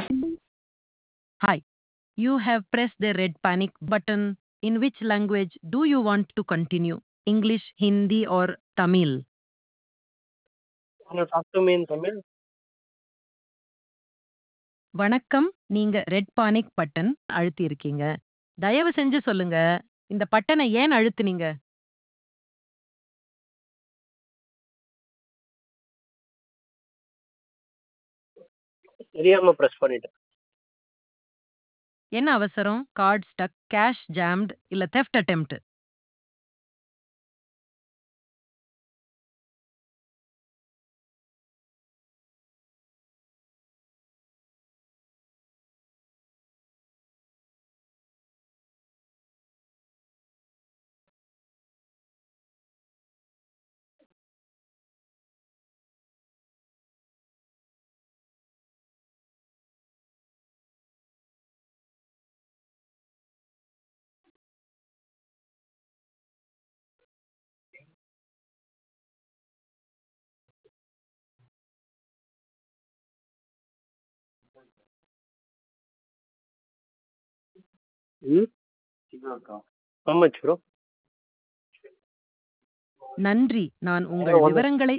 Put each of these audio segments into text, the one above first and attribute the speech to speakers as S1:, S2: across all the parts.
S1: Hi. You have pressed the red panic button. In which language do you want to continue? English, Hindi, or Tamil?
S2: Can you talk to me in Tamil?
S1: வணக்கம் நீங்க red panic button அழுத்தியிருக்கீங்க தயவு செஞ்சு சொல்லுங்க இந்த பட்டனை ஏன் அழுத்துனீங்க
S2: தெரியாம press பண்ணிட்டேன்
S1: என்ன அவசரம் கார்ட் ஸ்டக் கேஷ் ஜாம்ட் இல்ல theft attempt
S2: Hmm? How much, bro?
S1: நன்றி நான் உங்கள்
S2: one-
S1: விவரங்களை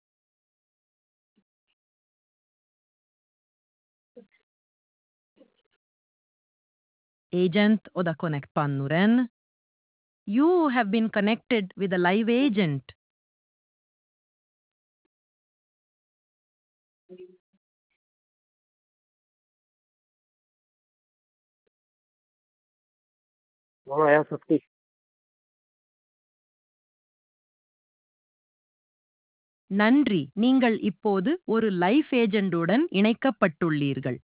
S1: agent oda connect pannuren you have been connected with a live agent
S2: No, I have 50.
S1: நன்றி நீங்கள் இப்போது ஒரு லைஃப் ஏஜெண்டுடன் இணைக்கப்பட்டுள்ளீர்கள்